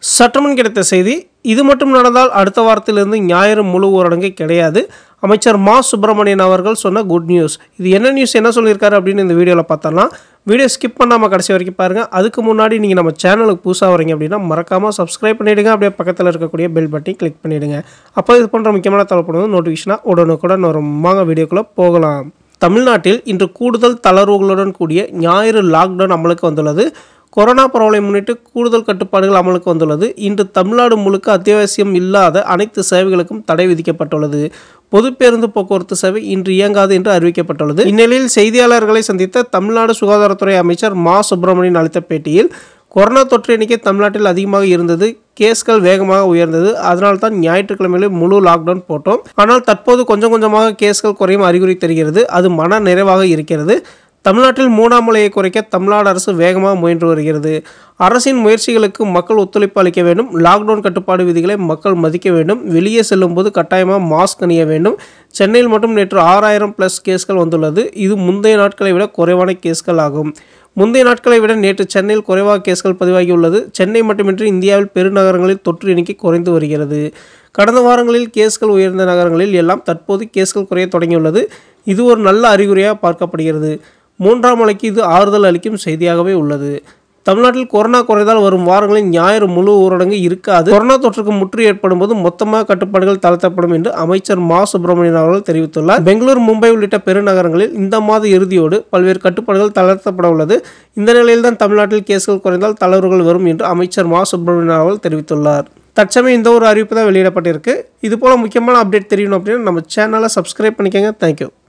சட்டமன் கிடைத்த செய்தி இது மட்டும் நடந்தால் அடுத்த வாரத்திலிருந்து ஞாயிறு முழு ஊரடங்கு கிடையாது அமைச்சர் மா சுப்பிரமணியன் அவர்கள் சொன்ன குட் நியூஸ் இது என்ன நியூஸ் என்ன சொல்லியிருக்காரு அப்படின்னு இந்த வீடியோவில் பார்த்தலாம் வீடியோ ஸ்கிப் பண்ணாமல் கடைசி வரைக்கும் பாருங்கள் அதுக்கு முன்னாடி நீங்கள் நம்ம சேனலுக்கு புதுசாக வரீங்க அப்படின்னா மறக்காமல் சப்ஸ்கிரைப் பண்ணிவிடுங்க அப்படியே பக்கத்தில் இருக்கக்கூடிய பெல் பட்டன் கிளிக் பண்ணிவிடுங்க அப்போ இது போன்ற முக்கியமான தலைப்பு நோட்டிஃபிகேஷனாக உடனுக்குடன் வரும் வாங்க வீடியோக்குள்ளே போகலாம் தமிழ்நாட்டில் இன்று கூடுதல் தளர்வுகளுடன் கூடிய ஞாயிறு லாக்டவுன் அமலுக்கு வந்துள்ளது கொரோனா பரவலை முன்னிட்டு கூடுதல் கட்டுப்பாடுகள் அமலுக்கு வந்துள்ளது இன்று தமிழ்நாடு முழுக்க அத்தியாவசியம் இல்லாத அனைத்து சேவைகளுக்கும் தடை விதிக்கப்பட்டுள்ளது பொது பேருந்து போக்குவரத்து சேவை இன்று இயங்காது என்று அறிவிக்கப்பட்டுள்ளது இந்நிலையில் செய்தியாளர்களை சந்தித்த தமிழ்நாடு சுகாதாரத்துறை அமைச்சர் மா சுப்பிரமணியன் அளித்த பேட்டியில் கொரோனா தொற்று எண்ணிக்கை தமிழ்நாட்டில் அதிகமாக இருந்தது கேஸ்கள் வேகமாக உயர்ந்தது அதனால் தான் ஞாயிற்றுக்கிழமைகளில் முழு லாக்டவுன் போட்டோம் ஆனால் தற்போது கொஞ்சம் கொஞ்சமாக கேஸ்கள் குறையும் அறிகுறி தெரிகிறது அது மன நிறைவாக இருக்கிறது தமிழ்நாட்டில் மூணாம் மலையை குறைக்க தமிழ்நாடு அரசு வேகமாக முயன்று வருகிறது அரசின் முயற்சிகளுக்கு மக்கள் ஒத்துழைப்பு அளிக்க வேண்டும் லாக்டவுன் கட்டுப்பாடு விதிகளை மக்கள் மதிக்க வேண்டும் வெளியே செல்லும்போது கட்டாயமாக மாஸ்க் அணிய வேண்டும் சென்னையில் மட்டும் நேற்று ஆறாயிரம் ப்ளஸ் கேஸ்கள் வந்துள்ளது இது முந்தைய நாட்களை விட குறைவான கேஸ்கள் ஆகும் முந்தைய நாட்களை விட நேற்று சென்னையில் குறைவாக கேஸ்கள் பதிவாகியுள்ளது சென்னை மட்டுமின்றி இந்தியாவில் பெருநகரங்களில் தொற்று எண்ணிக்கை குறைந்து வருகிறது கடந்த வாரங்களில் கேஸ்கள் உயர்ந்த நகரங்களில் எல்லாம் தற்போது கேஸ்கள் குறைய தொடங்கியுள்ளது இது ஒரு நல்ல அறிகுறியாக பார்க்கப்படுகிறது மூன்றாம் மலைக்கு இது ஆறுதல் அளிக்கும் செய்தியாகவே உள்ளது தமிழ்நாட்டில் கொரோனா குறைந்தால் வரும் வாரங்களில் ஞாயிறு முழு ஊரடங்கு இருக்காது கொரோனா தொற்றுக்கு முற்று ஏற்படும் போது மொத்தமாக கட்டுப்பாடுகள் தளர்த்தப்படும் என்று அமைச்சர் மா சுப்பிரமணியன் அவர்கள் தெரிவித்துள்ளார் பெங்களூர் மும்பை உள்ளிட்ட பெருநகரங்களில் இந்த மாத இறுதியோடு பல்வேறு கட்டுப்பாடுகள் தளர்த்தப்பட உள்ளது இந்த நிலையில்தான் தமிழ்நாட்டில் கேஸ்கள் குறைந்தால் தளர்வுகள் வரும் என்று அமைச்சர் மா சுப்பிரமணியன் அவர்கள் தெரிவித்துள்ளார் தற்சமயம் இந்த ஒரு அறிவிப்பு தான் வெளியிடப்பட்டிருக்கு இது போல முக்கியமான அப்டேட் தெரியணும் அப்படின்னா நம்ம சேனலை சப்ஸ்கிரைப் பண்ணிக்கோங்க தேங்க்யூ